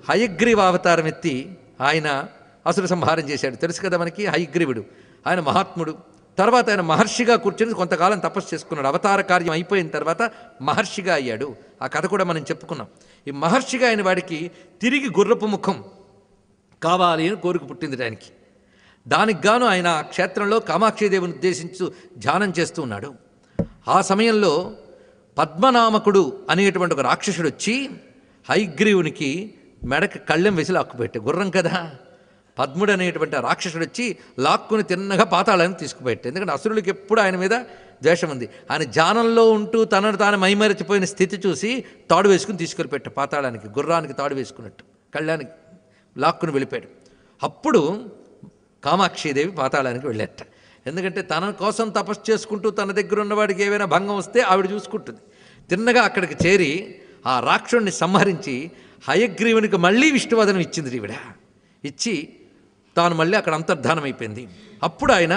హయగ్రీవ అవతారం ఎత్తి ఆయన అసుర సంహారం చేశాడు తెలుసు కదా మనకి హయగ్రీవుడు ఆయన మహాత్ముడు తర్వాత ఆయన మహర్షిగా కూర్చొని కొంతకాలం తపస్సు చేసుకున్నాడు అవతార కార్యం అయిపోయిన తర్వాత మహర్షిగా అయ్యాడు ఆ కథ కూడా మనం చెప్పుకున్నాం ఈ మహర్షిగా అయిన వాడికి తిరిగి గుర్రపు ముఖం కావాలి అని కోరిక పుట్టింది ఆయనకి దానికి గాను ఆయన ఆ క్షేత్రంలో కామాక్షిదేవిని ఉద్దేశించు ధ్యానం చేస్తూ ఉన్నాడు ఆ సమయంలో పద్మనామకుడు అనేటువంటి ఒక రాక్షసుడు వచ్చి హైగ్రీవునికి మెడకి కళ్ళెం వేసి లాక్కుపెట్టే గుర్రం కదా పద్ముడు అనేటువంటి ఆ రాక్షసుడు వచ్చి లాక్కుని తిన్నగా పాతాళానికి తీసుకుపెట్టే ఎందుకంటే అసురులకి ఎప్పుడు ఆయన మీద ద్వేషం ఉంది ఆయన ధ్యానంలో ఉంటూ తనను తాను మైమరిచిపోయిన స్థితి చూసి తాడు వేసుకుని తీసుకెళ్ళి పెట్ట పాతాళానికి గుర్రానికి తాడు వేసుకున్నట్టు కళ్ళానికి లాక్కుని వెళ్ళిపోయాడు అప్పుడు కామాక్షిదేవి పాతాళానికి వెళ్ళేట ఎందుకంటే తన కోసం తపస్సు చేసుకుంటూ తన దగ్గర ఉన్నవాడికి ఏవైనా భంగం వస్తే ఆవిడ చూసుకుంటుంది తిన్నగా అక్కడికి చేరి ఆ రాక్షుడిని సంహరించి హయగ్రీవునికి మళ్ళీ విష్ణువదనం ఇచ్చింది ఈవిడ ఇచ్చి తాను మళ్ళీ అక్కడ అంతర్ధానం అయిపోయింది అప్పుడు ఆయన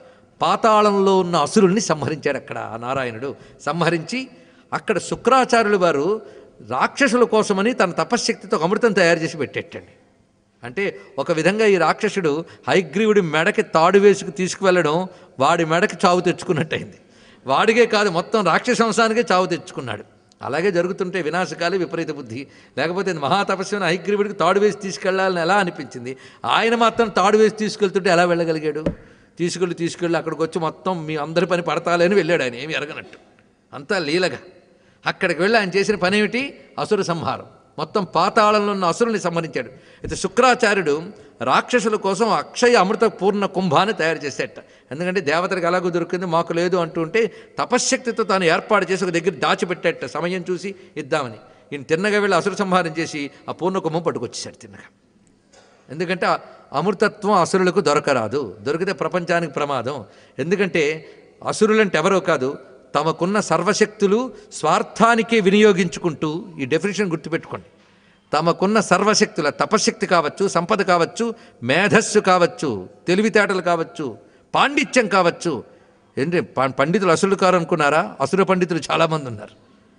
పాతాళంలో ఉన్న అసురుల్ని సంహరించాడు అక్కడ ఆ నారాయణుడు సంహరించి అక్కడ శుక్రాచార్యులు వారు రాక్షసుల కోసమని తన తపశ్శక్తితో ఒక అమృతం తయారు చేసి పెట్టేటండి అంటే ఒక విధంగా ఈ రాక్షసుడు హైగ్రీవుడి మెడకి తాడు వేసుకు తీసుకువెళ్ళడం వాడి మెడకి చావు తెచ్చుకున్నట్టయింది వాడికే కాదు మొత్తం రాక్షస వంశానికే చావు తెచ్చుకున్నాడు అలాగే జరుగుతుంటే వినాశకాలే విపరీత బుద్ధి లేకపోతే మహాతపస్విని హైగ్రీవుడికి తాడు వేసి తీసుకెళ్లాలని ఎలా అనిపించింది ఆయన మాత్రం తాడు వేసి తీసుకెళ్తుంటే ఎలా వెళ్ళగలిగాడు తీసుకెళ్ళి తీసుకెళ్ళి అక్కడికి వచ్చి మొత్తం మీ అందరి పని పడతాలని అని వెళ్ళాడు ఆయన ఏమి ఎరగనట్టు అంతా లీలగా అక్కడికి వెళ్ళి ఆయన చేసిన పని ఏమిటి అసుర సంహారం మొత్తం పాతాళంలో ఉన్న అసురుని సంహరించాడు అయితే శుక్రాచార్యుడు రాక్షసుల కోసం అక్షయ అమృత పూర్ణ కుంభాన్ని తయారు చేసేట ఎందుకంటే దేవతలకు ఎలాగో దొరికింది మాకు లేదు అంటూ ఉంటే తపశ్శక్తితో తాను ఏర్పాటు చేసి ఒక దగ్గర దాచిపెట్టేట సమయం చూసి ఇద్దామని ఈయన తిన్నగా వెళ్ళి అసుర సంహారం చేసి ఆ పూర్ణ కుంభం పట్టుకొచ్చేసాడు తిన్నగా ఎందుకంటే ఆ అమృతత్వం అసురులకు దొరకరాదు దొరికితే ప్రపంచానికి ప్రమాదం ఎందుకంటే అసురులంటే ఎవరో కాదు తమకున్న సర్వశక్తులు స్వార్థానికే వినియోగించుకుంటూ ఈ డెఫినేషన్ గుర్తుపెట్టుకోండి తమకున్న సర్వశక్తుల తపశక్తి కావచ్చు సంపద కావచ్చు మేధస్సు కావచ్చు తెలివితేటలు కావచ్చు పాండిత్యం కావచ్చు ఏంటి పం- పండితులు అసురులు కారు అనుకున్నారా అసుర పండితులు చాలామంది ఉన్నారు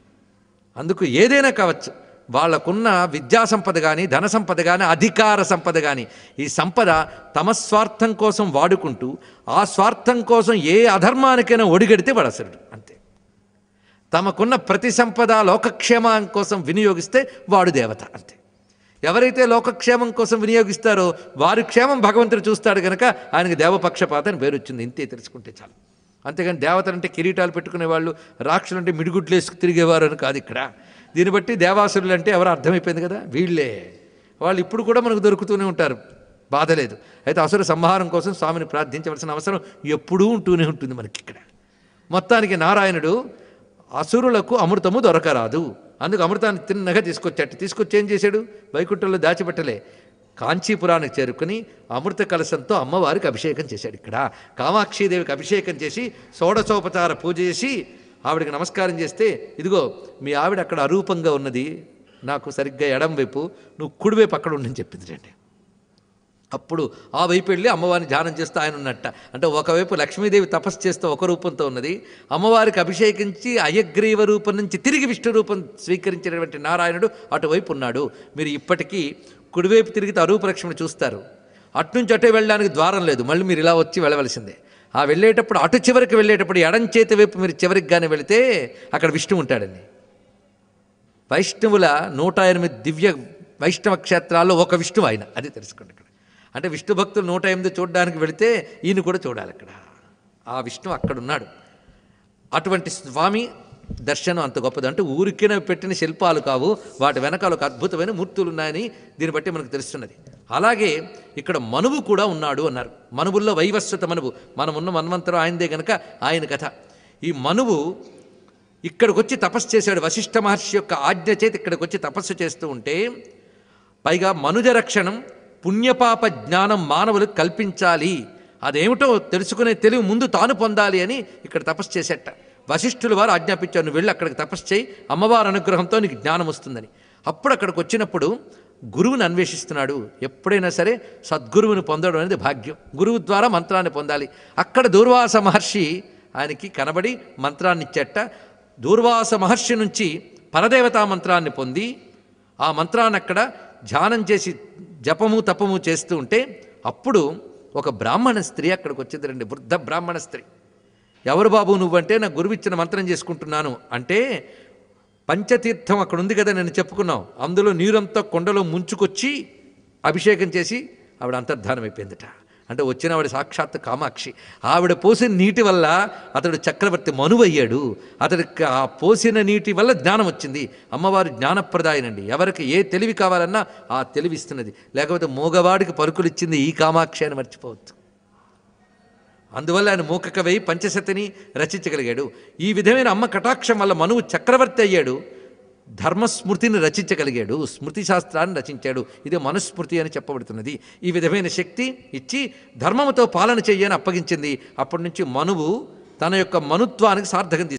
అందుకు ఏదైనా కావచ్చు వాళ్ళకున్న విద్యా సంపద కానీ ధన సంపద కానీ అధికార సంపద కానీ ఈ సంపద తమ స్వార్థం కోసం వాడుకుంటూ ఆ స్వార్థం కోసం ఏ అధర్మానికైనా ఒడిగడితే వాడు అసలుడు అంతే తమకున్న ప్రతి సంపద లోకక్షేమం కోసం వినియోగిస్తే వాడు దేవత అంతే ఎవరైతే లోకక్షేమం కోసం వినియోగిస్తారో వారి క్షేమం భగవంతుడు చూస్తాడు కనుక ఆయనకి దేవపక్షపాత అని పేరు వచ్చింది ఇంతే తెలుసుకుంటే చాలు అంతేగాని దేవతలంటే కిరీటాలు పెట్టుకునే వాళ్ళు రాక్షసులు అంటే మిడిగుడ్లు వేసుకు తిరిగేవారు అని కాదు ఇక్కడ దీన్ని బట్టి దేవాసురులు అంటే ఎవరు అర్థమైపోయింది కదా వీళ్ళే వాళ్ళు ఇప్పుడు కూడా మనకు దొరుకుతూనే ఉంటారు బాధ లేదు అయితే అసుర సంహారం కోసం స్వామిని ప్రార్థించవలసిన అవసరం ఎప్పుడూ ఉంటూనే ఉంటుంది మనకి ఇక్కడ మొత్తానికి నారాయణుడు అసురులకు అమృతము దొరకరాదు అందుకు అమృతాన్ని తిన్నగా తీసుకొచ్చాడు తీసుకొచ్చి ఏం చేశాడు వైకుంఠంలో దాచిపెట్టలే కాంచీపురానికి చేరుకుని అమృత కలశంతో అమ్మవారికి అభిషేకం చేశాడు ఇక్కడ కామాక్షీదేవికి అభిషేకం చేసి షోడశోపచార పూజ చేసి ఆవిడకి నమస్కారం చేస్తే ఇదిగో మీ ఆవిడ అక్కడ అరూపంగా ఉన్నది నాకు సరిగ్గా ఎడం వైపు నువ్వు కుడివైపు అక్కడ ఉండని చెప్పింది రండి అప్పుడు ఆ వైపు వెళ్ళి అమ్మవారిని ధ్యానం చేస్తూ ఆయన ఉన్నట్ట అంటే ఒకవైపు లక్ష్మీదేవి తపస్సు చేస్తూ ఒక రూపంతో ఉన్నది అమ్మవారికి అభిషేకించి అయగ్రీవ రూపం నుంచి తిరిగి విష్ణు రూపం స్వీకరించినటువంటి నారాయణుడు అటువైపు ఉన్నాడు మీరు ఇప్పటికీ కుడివైపు తిరిగితే అరూప లక్ష్మిని చూస్తారు అట్నుంచి అటే వెళ్ళడానికి ద్వారం లేదు మళ్ళీ మీరు ఇలా వచ్చి వెళ్ళవలసిందే ఆ వెళ్ళేటప్పుడు అటు చివరికి వెళ్ళేటప్పుడు ఎడం చేతి వైపు మీరు చివరికి కానీ వెళితే అక్కడ విష్ణు ఉంటాడండి వైష్ణవుల నూట ఎనిమిది దివ్య వైష్ణవ క్షేత్రాల్లో ఒక విష్ణువు ఆయన అది తెలుసుకోండి ఇక్కడ అంటే విష్ణు భక్తులు నూట ఎనిమిది చూడడానికి వెళితే ఈయన కూడా చూడాలి ఇక్కడ ఆ విష్ణు అక్కడ ఉన్నాడు అటువంటి స్వామి దర్శనం అంత గొప్పది అంటే ఊరికిన పెట్టిన శిల్పాలు కావు వాటి వెనకాల ఒక అద్భుతమైన మూర్తులు ఉన్నాయని దీన్ని బట్టి మనకు తెలుస్తున్నది అలాగే ఇక్కడ మనువు కూడా ఉన్నాడు అన్నారు మనువుల్లో వైవస్వత మనువు మనం ఉన్న మన్వంతరం ఆయనదే గనక ఆయన కథ ఈ మనువు ఇక్కడికి వచ్చి తపస్సు చేశాడు వశిష్ఠ మహర్షి యొక్క ఆజ్ఞ చేతి ఇక్కడికి వచ్చి తపస్సు చేస్తూ ఉంటే పైగా మనుజ రక్షణం పుణ్యపాప జ్ఞానం మానవులకు కల్పించాలి అదేమిటో తెలుసుకునే తెలివి ముందు తాను పొందాలి అని ఇక్కడ తపస్సు చేసేట వశిష్ఠుల వారు ఆజ్ఞాపించారు నువ్వు వెళ్ళి అక్కడికి తపస్సు చేయి అమ్మవారి అనుగ్రహంతో నీకు జ్ఞానం వస్తుందని అప్పుడు అక్కడికి వచ్చినప్పుడు గురువుని అన్వేషిస్తున్నాడు ఎప్పుడైనా సరే సద్గురువుని పొందడం అనేది భాగ్యం గురువు ద్వారా మంత్రాన్ని పొందాలి అక్కడ దూర్వాస మహర్షి ఆయనకి కనబడి మంత్రాన్ని ఇచ్చేట దూర్వాస మహర్షి నుంచి పరదేవతా మంత్రాన్ని పొంది ఆ మంత్రాన్ని అక్కడ ధ్యానం చేసి జపము తపము చేస్తూ ఉంటే అప్పుడు ఒక బ్రాహ్మణ స్త్రీ అక్కడికి వచ్చింది రండి వృద్ధ బ్రాహ్మణ స్త్రీ ఎవరు బాబు నువ్వంటే నా గురువు ఇచ్చిన మంత్రం చేసుకుంటున్నాను అంటే పంచతీర్థం అక్కడ ఉంది కదా నేను చెప్పుకున్నాం అందులో నీరంతా కొండలో ముంచుకొచ్చి అభిషేకం చేసి ఆవిడ అంతర్ధానం అయిపోయిందట అంటే వచ్చిన ఆవిడ సాక్షాత్ కామాక్షి ఆవిడ పోసిన నీటి వల్ల అతడు చక్రవర్తి మనువయ్యాడు అతడికి ఆ పోసిన నీటి వల్ల జ్ఞానం వచ్చింది అమ్మవారు జ్ఞానప్రదాయనండి ఎవరికి ఏ తెలివి కావాలన్నా ఆ తెలివి ఇస్తున్నది లేకపోతే మూగవాడికి పరుకులు ఇచ్చింది ఈ కామాక్షి అని మర్చిపోవద్దు అందువల్ల ఆయన మూకకవై పంచశతిని రచించగలిగాడు ఈ విధమైన అమ్మ కటాక్షం వల్ల మనువు చక్రవర్తి అయ్యాడు ధర్మస్మృతిని రచించగలిగాడు స్మృతి శాస్త్రాన్ని రచించాడు ఇదే మనుస్మృతి అని చెప్పబడుతున్నది ఈ విధమైన శక్తి ఇచ్చి ధర్మముతో పాలన చెయ్యని అప్పగించింది అప్పటి నుంచి మనువు తన యొక్క మనుత్వానికి సార్థకం తీసుకుంది